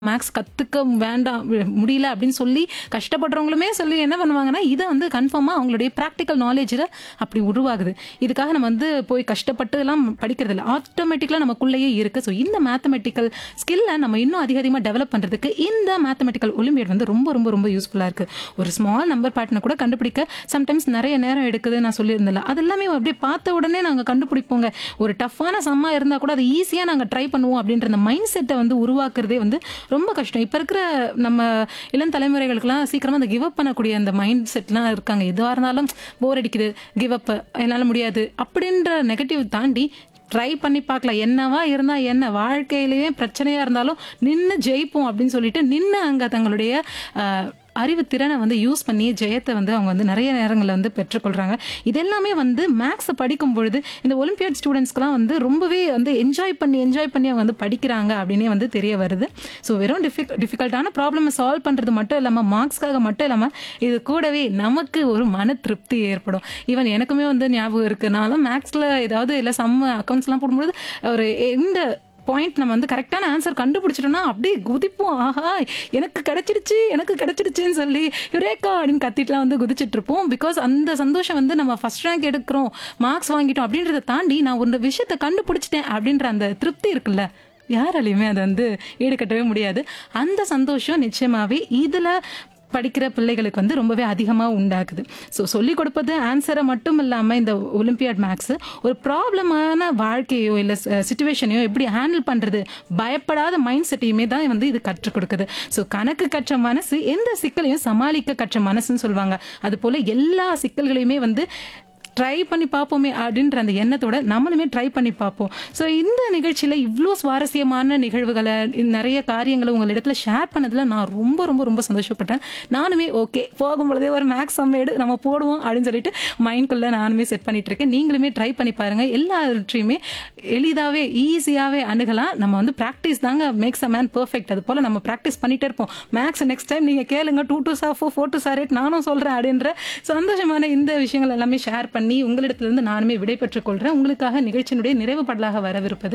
maths கத்துக்க வேண்டாம் we- முடியல அப்படின்னு சொல்லி கஷ்டப்படுறவங்களுமே சொல்லி என்ன பண்ணுவாங்கன்னா இதை வந்து கன்ஃபார்மா அவங்களுடைய ப்ராக்டிக்கல் நாலேஜில் அப்படி உருவாகுது இதுக்காக நம்ம வந்து போய் கஷ்டப்பட்டு எல்லாம் படிக்கிறது இல்லை ஆட்டோமேட்டிக்கலாக நமக்குள்ளேயே இருக்கு ஸோ இந்த மேத்தமெட்டிக்கல் ஸ்கில்லை நம்ம இன்னும் அதிக அதிகமாக டெவலப் பண்ணுறதுக்கு இந்த மேத்தமெட்டிக்கல் ஒலிம்பியட் வந்து ரொம்ப ரொம்ப ரொம்ப யூஸ்ஃபுல்லாக இருக்கு ஒரு ஸ்மால் நம்பர் பேட்டர்னை கூட கண்டுபிடிக்க சம்டைம்ஸ் நிறைய நேரம் எடுக்குது நான் சொல்லியிருந்தேன் அது எல்லாமே அப்படியே பார்த்த உடனே நாங்கள் கண்டுபிடிப்போங்க ஒரு டஃப்பான சம்மா இருந்தால் கூட அதை ஈஸியாக நாங்கள் ட்ரை பண்ணுவோம் அப்படின்ற அந்த மைண்ட் செட்டை வந்து உருவாக்குறதே வந்து ரொம்ப கஷ்டம் இப்போ இருக்கிற நம்ம இளம் தலைமுறைகளுக்கெல்லாம் சீக்கிரமாக அந்த கிவ் அப் பண்ணக்கூடிய அந்த மைண்ட் செட்லாம் இருக்காங்க எதுவாக இருந்தாலும் போர் அடிக்குது கிவ் அப் என்னால் முடியாது அப்படின்ற நெகட்டிவ் தாண்டி ட்ரை பண்ணி பார்க்கலாம் என்னவா இருந்தா என்ன வாழ்க்கையிலேயே பிரச்சனையா இருந்தாலும் நின்று ஜெயிப்போம் அப்படின்னு சொல்லிட்டு நின்று அங்க தங்களுடைய அஹ், அறிவு திறனை வந்து யூஸ் பண்ணி ஜெயத்தை வந்து அவங்க வந்து நிறைய நேரங்களில் வந்து பெற்றுக்கொள்றாங்க இதெல்லாமே வந்து மேக்ஸை படிக்கும் பொழுது இந்த ஒலிம்பியாட் ஸ்டூடெண்ட்ஸ்க்குலாம் வந்து ரொம்பவே வந்து என்ஜாய் பண்ணி என்ஜாய் பண்ணி அவங்க வந்து படிக்கிறாங்க அப்படின்னே வந்து தெரிய வருது ஸோ வெறும் டிஃபிக் டிஃபிகல்ட்டான ப்ராப்ளமை சால்வ் பண்ணுறது மட்டும் இல்லாமல் மார்க்ஸ்க்காக மட்டும் இல்லாமல் இது கூடவே நமக்கு ஒரு மன திருப்தி ஏற்படும் ஈவன் எனக்குமே வந்து ஞாபகம் இருக்கு நான்லாம் மேக்ஸில் ஏதாவது இல்லை சம்ம அக்கௌண்ட்ஸ்லாம் போடும்போது ஒரு எந்த பாயிண்ட் நம்ம வந்து கரெக்டான ஆன்சர் கண்டுபிடிச்சிட்டோம்னா அப்படியே குதிப்போம் ஆஹா எனக்கு கிடைச்சிடுச்சு எனக்கு கிடைச்சிடுச்சுன்னு சொல்லி யுரேக்கா அப்படின்னு கத்திட்டுலாம் வந்து குதிச்சிட்டு இருப்போம் பிகாஸ் அந்த சந்தோஷம் வந்து நம்ம ஃபர்ஸ்ட் ரேங்க் எடுக்கிறோம் மார்க்ஸ் வாங்கிட்டோம் அப்படின்றத தாண்டி நான் ஒரு விஷயத்தை கண்டுபிடிச்சிட்டேன் அப்படின்ற அந்த திருப்தி இருக்குல்ல யாராலையுமே அதை வந்து ஈடுகட்டவே முடியாது அந்த சந்தோஷம் நிச்சயமாவே இதுல படிக்கிற பிள்ளைகளுக்கு வந்து ரொம்பவே அதிகமாக உண்டாக்குது ஸோ சொல்லிக் கொடுப்பது ஆன்சரை மட்டும் இல்லாமல் இந்த ஒலிம்பியாட் மேக்ஸ் ஒரு ப்ராப்ளமான வாழ்க்கையோ இல்லை சுச்சுவேஷனையோ எப்படி ஹேண்டில் பண்ணுறது பயப்படாத மைண்ட் செட்டையுமே தான் வந்து இது கற்றுக் கொடுக்குது ஸோ கணக்கு கற்ற மனசு எந்த சிக்கலையும் சமாளிக்க கற்ற மனசுன்னு சொல்லுவாங்க அது போல் எல்லா சிக்கல்களையுமே வந்து ட்ரை பண்ணி பார்ப்போமே அப்படின்ற அந்த எண்ணத்தோட நம்மளுமே ட்ரை பண்ணி பார்ப்போம் ஸோ இந்த நிகழ்ச்சியில் இவ்வளோ சுவாரஸ்யமான நிகழ்வுகளை நிறைய காரியங்களை உங்களிடத்துல ஷேர் பண்ணதில் நான் ரொம்ப ரொம்ப ரொம்ப சந்தோஷப்பட்டேன் நானுமே ஓகே போகும் பொழுதே ஒரு மேக்ஸ் சம்மேடு நம்ம போடுவோம் அப்படின்னு சொல்லிட்டு மைண்ட்குள்ளே நானுமே செட் பண்ணிட்டு இருக்கேன் நீங்களுமே ட்ரை பண்ணி பாருங்க எல்லாவற்றையுமே எளிதாகவே ஈஸியாகவே அணுகலாம் நம்ம வந்து ப்ராக்டிஸ் தாங்க மேக்ஸ் அ மேன் பெர்ஃபெக்ட் அது போல் நம்ம ப்ராக்டிஸ் பண்ணிட்டே இருப்போம் மேக்ஸ் நெக்ஸ்ட் டைம் நீங்கள் கேளுங்க டூ டூ சார் ஃபோர் ஃபோர் டூ சார் எயிட் நானும் சொல்கிறேன் அப்படின்ற சந்தோஷமான இந்த விஷயங்கள் எல்லாமே ஷேர் பண்ணி உங்களிடத்திலிருந்து நானுமே விடை பெற்றுக் கொள்கிறேன் உங்களுக்காக நிகழ்ச்சியினுடைய நிறைவு பாடலாக வரவிருப்பது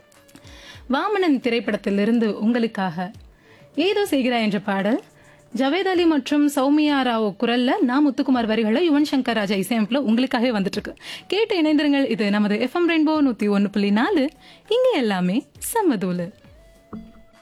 வாமனன் திரைப்படத்திலிருந்து உங்களுக்காக ஏதோ செய்கிறாய் என்ற பாடல் ஜவேத் அலி மற்றும் சௌமியா ராவ் குரல்ல நான் முத்துக்குமார் வரிகளில் யுவன் சங்கர் ராஜா இசையமைப்புல உங்களுக்காகவே வந்துட்டு இருக்கு கேட்டு இணைந்திருங்கள் இது நமது எஃப்எம் ரெயின்போ நூத்தி ஒன்னு புள்ளி நாலு இங்க எல்லாமே சம்மதூலு